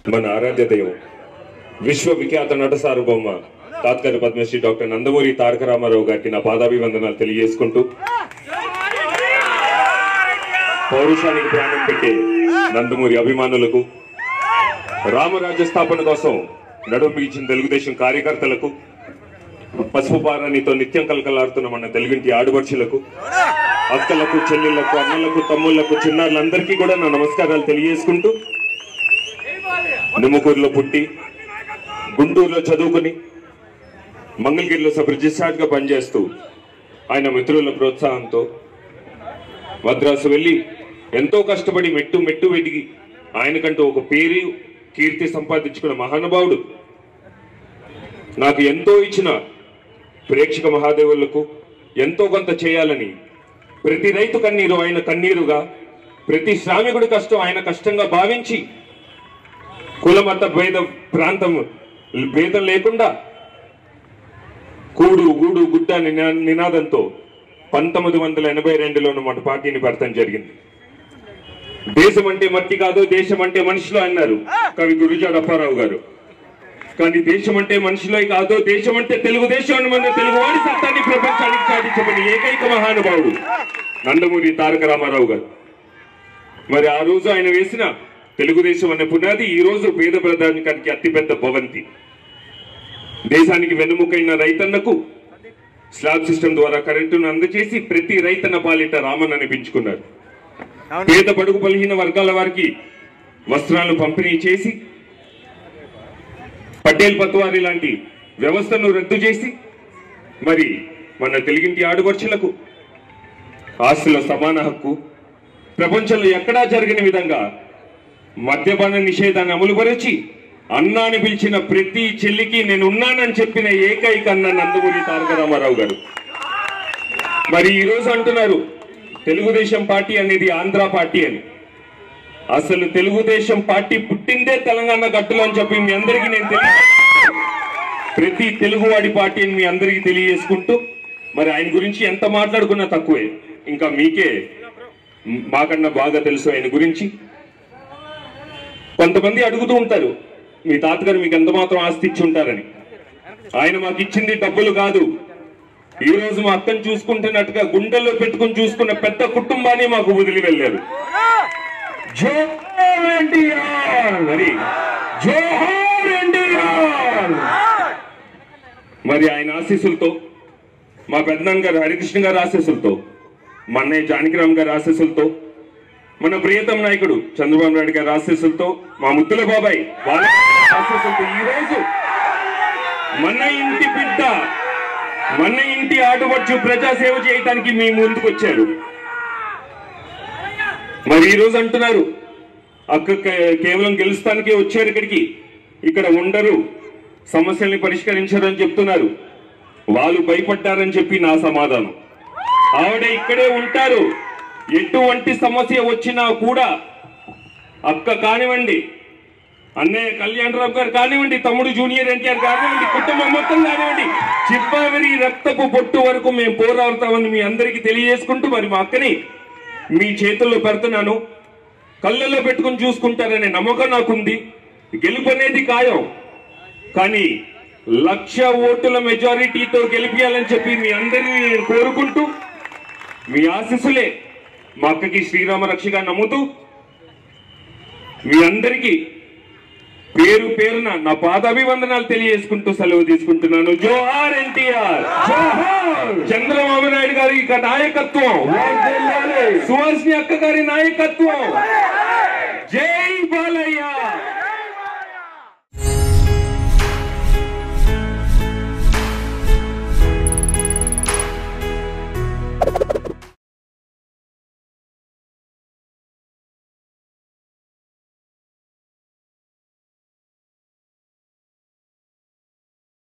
మన ఆరాధ్య దైవం విశ్వవిఖ్యాత నట సార్వభౌమ తాత్కాలిక పద్మశ్రీ డాక్టర్ నందమూరి తారక రామారావు గారికి నా పాదాభివందనాలు తెలియజేసుకుంటూ పౌరుషానికి ప్రాణం పెట్టే నందమూరి అభిమానులకు రామరాజ్య స్థాపన కోసం నడుము బిగించిన తెలుగుదేశం కార్యకర్తలకు పసుపు పారానితో నిత్యం కలకలాడుతున్న మన తెలుగింటి ఆడుబడుచులకు అక్కలకు చెల్లెళ్లకు అన్నలకు తమ్ముళ్లకు చిన్నారులందరికీ కూడా నా నమస్కారాలు తెలియజేసుకుంటూ నిమ్మకూరులో పుట్టి గుంటూరులో చదువుకుని మంగళగిరిలో సబ్ రిజిస్ట్రార్ గా పనిచేస్తూ ఆయన మిత్రుల ప్రోత్సాహంతో మద్రాసు వెళ్ళి ఎంతో కష్టపడి మెట్టు మెట్టు వెతికి ఆయనకంటూ ఒక పేరు కీర్తి సంపాదించుకున్న మహానుభావుడు నాకు ఎంతో ఇచ్చిన ప్రేక్షక మహాదేవులకు ఎంతో కొంత చేయాలని ప్రతి రైతు కన్నీరు ఆయన కన్నీరుగా ప్రతి శ్రామికుడి కష్టం ఆయన కష్టంగా భావించి కులమత భేద ప్రాంతం భేదం లేకుండా కూడు గూడు గుడ్డ నినా- నినాదంతో పంతొమ్మిది వందల ఎనభై రెండులోను మన పార్టీని పెడతాం జరిగింది దేశం అంటే మట్టి కాదు దేశం అంటే మనుషులు అన్నారు కవి గురుజాడ అప్పారావు గారు కానీ దేశం అంటే మనుషులే కాదు దేశం అంటే తెలుగుదేశం అని మన తెలుగువాడి సత్తాన్ని ప్రపంచానికి చాటించబడి ఏకైక మహానుభావుడు నందమూరి తారక రామారావు గారు మరి ఆ రోజు ఆయన వేసిన తెలుగుదేశం అనే పునాది ఈ రోజు పేద ప్రధానికానికి అతిపెద్ద భవంతి దేశానికి వెన్నుముకైన రైతన్నకు స్లాబ్ సిస్టమ్ ద్వారా కరెంటును అందజేసి ప్రతి రైతన్న పాలిట రామన్ అనిపించుకున్నారు పేద పడుగు బలహీన వర్గాల వారికి వస్త్రాలను పంపిణీ చేసి పటేల్ పత్వారి లాంటి వ్యవస్థను రద్దు చేసి మరి మన తెలుగింటి ఆడుబడుచులకు ఆస్తుల సమాన హక్కు ప్రపంచంలో ఎక్కడా జరగని విధంగా మద్యపాన నిషేధాన్ని అమలుపరిచి అన్నా అని పిలిచిన ప్రతి చెల్లికి నేను ఉన్నానని చెప్పిన ఏకైక అన్న నందమూరి తారక రామారావు గారు మరి ఈ రోజు అంటున్నారు తెలుగుదేశం పార్టీ అనేది ఆంధ్ర పార్టీ అని అసలు తెలుగుదేశం పార్టీ పుట్టిందే తెలంగాణ గట్టులో అని చెప్పి మీ అందరికీ నేను తెలియ ప్రతి తెలుగువాడి పార్టీ అని మీ అందరికీ తెలియజేసుకుంటూ మరి ఆయన గురించి ఎంత మాట్లాడుకున్నా తక్కువే ఇంకా మీకే మ్, మాకన్నా బాగా తెలుసు ఆయన గురించి కొంతమంది అడుగుతూ ఉంటారు మీ తాతగారు మీకు ఎంత మాత్రం ఆస్తి ఇచ్చి ఉంటారని ఆయన మాకు ఇచ్చింది డబ్బులు కాదు ఈ రోజు మా అక్కను చూసుకుంటున్నట్టుగా గుండెల్లో పెట్టుకుని చూసుకున్న పెద్ద కుటుంబాన్ని మాకు వదిలి వెళ్ళారు జోహార్ ఎన్టీఆర్ మరి జోహార్ ఎన్టీఆర్ మరి ఆయన ఆశీస్సులతో మా పెద్దనాన్న గారు హరికృష్ణ గారి ఆశీస్సులతో మా అన్నయ్య జానకిరామ్ గారి ఆశీస్సులతో మన ప్రియతమ నాయకుడు చంద్రబాబు నాయుడు గారి ఆశీస్సులతో మా ముద్దుల బాబాయ్ వాళ్ళ ఆశీస్సులతో ఈ రోజు మన ఇంటి బిడ్డ మన ఇంటి ఆటవచ్చు ప్రజాసేవ చేయడానికి మీ ముందుకు వచ్చారు మరి ఈ రోజు అంటున్నారు అక్క కే- కేవలం గెలుస్తానికే వచ్చారు ఇక్కడికి ఇక్కడ ఉండరు సమస్యల్ని పరిష్కరించరు అని చెప్తున్నారు వాళ్ళు భయపడ్డారని చెప్పి నా సమాధానం ఆవిడ ఇక్కడే ఉంటారు ఎటువంటి సమస్య వచ్చినా కూడా అక్క కానివ్వండి అన్నయ్య కళ్యాణరావు గారు కానివ్వండి తమ్ముడు జూనియర్ ఎన్టీఆర్ కానివ్వండి కుటుంబం మొత్తం కానివ్వండి చివరి రక్తపు పొట్టు వరకు మేము పోరాడతామని మీ అందరికీ తెలియజేసుకుంటూ మరి మా అక్కని మీ చేతుల్లో పెడుతున్నాను కళ్ళల్లో పెట్టుకుని చూసుకుంటారనే నమ్మకం నాకుంది గెలుపు అనేది ఖాయం కానీ లక్ష ఓటుల మెజారిటీతో గెలిపియాలని చెప్పి మీ అందరినీ నేను కోరుకుంటూ మీ ఆశీస్సులే మా అక్కకి శ్రీరామ రక్షగా నమ్ముతూ మీ అందరికీ పేరు పేరున నా పాదాభివందనాలు తెలియజేసుకుంటూ సెలవు తీసుకుంటున్నాను జోహార్ ఎన్టీఆర్ జోహార్ చంద్రబాబు నాయుడు గారి ఇక నాయకత్వం సుహాసిని అక్క గారి నాయకత్వం జై బాలయ్య